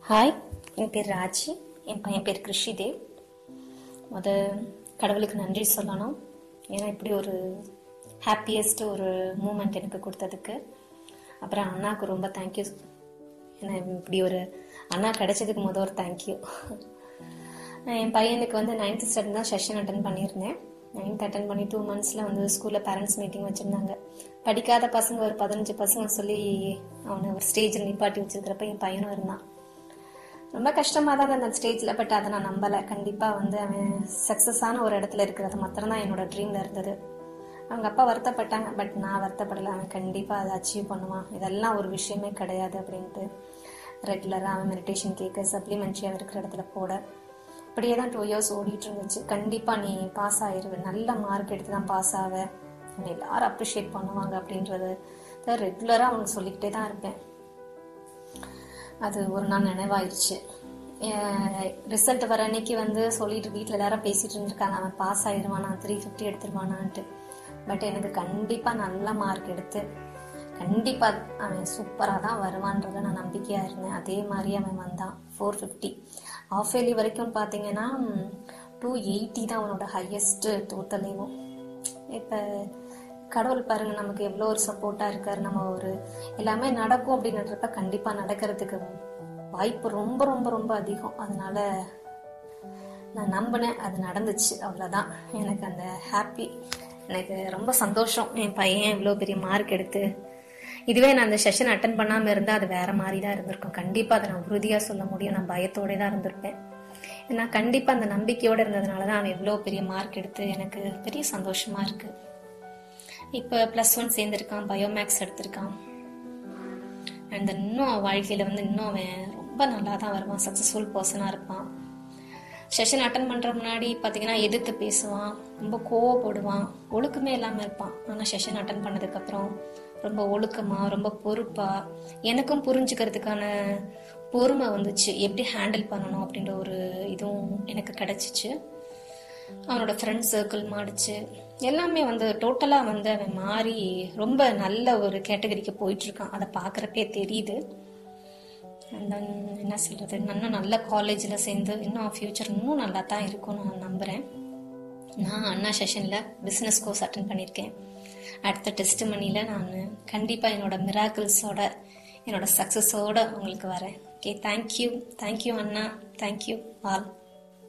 hi என் பேர் ராஜி என் பையன் பேர் கிருஷிதேவ் முத கடவுளுக்கு நன்றி சொல்லணும் ஏன்னா இப்படி ஒரு ஹாப்பியஸ்ட் ஒரு மூமெண்ட் எனக்கு கொடுத்ததுக்கு அப்புறம் அண்ணாவுக்கு ரொம்ப தேங்க்யூ ஏன்னா இப்படி ஒரு அண்ணா கிடைச்சதுக்கு முத ஒரு தேங்க்யூ என் பையனுக்கு வந்து நைன்த் ஸ்டாண்டர்ட் தான் செஷன் அட்டன் பண்ணியிருந்தேன் நைன்த் அட்டன் பண்ணி டூ மந்த்ஸில் வந்து ஸ்கூலில் பேரண்ட்ஸ் மீட்டிங் வச்சுருந்தாங்க படிக்காத பசங்க ஒரு பதினஞ்சு பசங்க சொல்லி அவனை ஒரு ஸ்டேஜில் நிப்பாட்டி வச்சிருக்கிறப்ப என் பையனும் இருந்தான் ரொம்ப கஷ்டமாக தான் இருந்தது அந்த ஸ்டேஜில் பட் அதை நான் நம்பலை கண்டிப்பாக வந்து அவன் சக்ஸஸான ஒரு இடத்துல இருக்கிறது மாத்திரம் தான் என்னோட ட்ரீமில் இருந்தது அவங்க அப்பா வருத்தப்பட்டாங்க பட் நான் வருத்தப்படலை அவன் கண்டிப்பாக அதை அச்சீவ் பண்ணுவான் இதெல்லாம் ஒரு விஷயமே கிடையாது அப்படின்ட்டு ரெகுலராக அவன் மெடிடேஷன் கேட்க சப்ளிமெண்ட்ரி அவன் இருக்கிற இடத்துல போட இப்படியே தான் டூ இயர்ஸ் ஓடிட்டு இருந்துச்சு கண்டிப்பாக நீ பாஸ் ஆயிருவ நல்ல மார்க் எடுத்து தான் பாஸ் ஆவ உன்னை எல்லாரும் அப்ரிஷியேட் பண்ணுவாங்க அப்படின்றது ரெகுலராக அவனுக்கு சொல்லிக்கிட்டே தான் இருப்பேன் அது ஒரு நாள் நினைவாயிருச்சு ரிசல்ட் வர அன்னைக்கு வந்து சொல்லிட்டு வீட்டில் எல்லாரும் பேசிட்டு இருந்திருக்காங்க அவன் பாஸ் ஆயிடுவானா த்ரீ ஃபிஃப்டி எடுத்துருவானான்ட்டு பட் எனக்கு கண்டிப்பாக நல்ல மார்க் எடுத்து கண்டிப்பாக அவன் சூப்பராக தான் வருவான்றத நான் நம்பிக்கையாக இருந்தேன் அதே மாதிரி அவன் வந்தான் ஃபோர் ஃபிஃப்டி ஆஃப் இயர்லி வரைக்கும் பார்த்தீங்கன்னா டூ எயிட்டி தான் அவனோட ஹையஸ்ட் டோட்டலேவும் இப்போ கடவுள் பாருங்க நமக்கு எவ்வளோ ஒரு சப்போர்ட்டாக இருக்காரு நம்ம ஒரு எல்லாமே நடக்கும் அப்படின்றப்ப கண்டிப்பாக நடக்கிறதுக்கு வாய்ப்பு ரொம்ப ரொம்ப ரொம்ப அதிகம் அதனால நான் நம்பினேன் அது நடந்துச்சு அவ்வளோதான் எனக்கு அந்த ஹாப்பி எனக்கு ரொம்ப சந்தோஷம் என் பையன் இவ்வளோ பெரிய மார்க் எடுத்து இதுவே நான் அந்த செஷன் அட்டன் பண்ணாமல் இருந்தால் அது வேற மாதிரி தான் இருந்திருக்கும் கண்டிப்பாக அதை நான் உறுதியாக சொல்ல முடியும் நான் பயத்தோட தான் இருந்திருப்பேன் ஏன்னா கண்டிப்பாக அந்த நம்பிக்கையோடு இருந்ததுனால தான் அவன் எவ்வளோ பெரிய மார்க் எடுத்து எனக்கு பெரிய சந்தோஷமா இருக்கு இப்போ ப்ளஸ் ஒன் சேர்ந்துருக்கான் பயோமேக்ஸ் எடுத்திருக்கான் அண்ட் இன்னும் வாழ்க்கையில் வந்து இன்னும் அவன் ரொம்ப நல்லா தான் வருவான் சக்ஸஸ்ஃபுல் பர்சனாக இருப்பான் செஷன் அட்டன் பண்ணுற முன்னாடி பார்த்தீங்கன்னா எதிர்த்து பேசுவான் ரொம்ப கோவப்படுவான் ஒழுக்கமே இல்லாமல் இருப்பான் ஆனால் செஷன் அட்டன் பண்ணதுக்கப்புறம் ரொம்ப ஒழுக்கமாக ரொம்ப பொறுப்பாக எனக்கும் புரிஞ்சுக்கிறதுக்கான பொறுமை வந்துச்சு எப்படி ஹேண்டில் பண்ணணும் அப்படின்ற ஒரு இதுவும் எனக்கு கிடைச்சிச்சு அவனோட ஃப்ரெண்ட் சர்க்கிள் மாடிச்சு எல்லாமே வந்து டோட்டலாக வந்து அவன் மாறி ரொம்ப நல்ல ஒரு கேட்டகரிக்கு போயிட்டுருக்கான் அதை பார்க்குறப்பே தெரியுது அண்ட் தென் என்ன சொல்கிறது இன்னும் நல்ல காலேஜில் சேர்ந்து இன்னும் ஃப்யூச்சர் இன்னும் நல்லா தான் இருக்கும் நான் நம்புகிறேன் நான் அண்ணா செஷனில் பிஸ்னஸ் கோர்ஸ் அட்டன் பண்ணியிருக்கேன் அடுத்த டெஸ்ட் மணியில் நான் கண்டிப்பாக என்னோட மிராக்கிள்ஸோட என்னோட சக்ஸஸோட உங்களுக்கு வரேன் ஓகே தேங்க்யூ தேங்க்யூ அண்ணா தேங்க்யூ ஆல்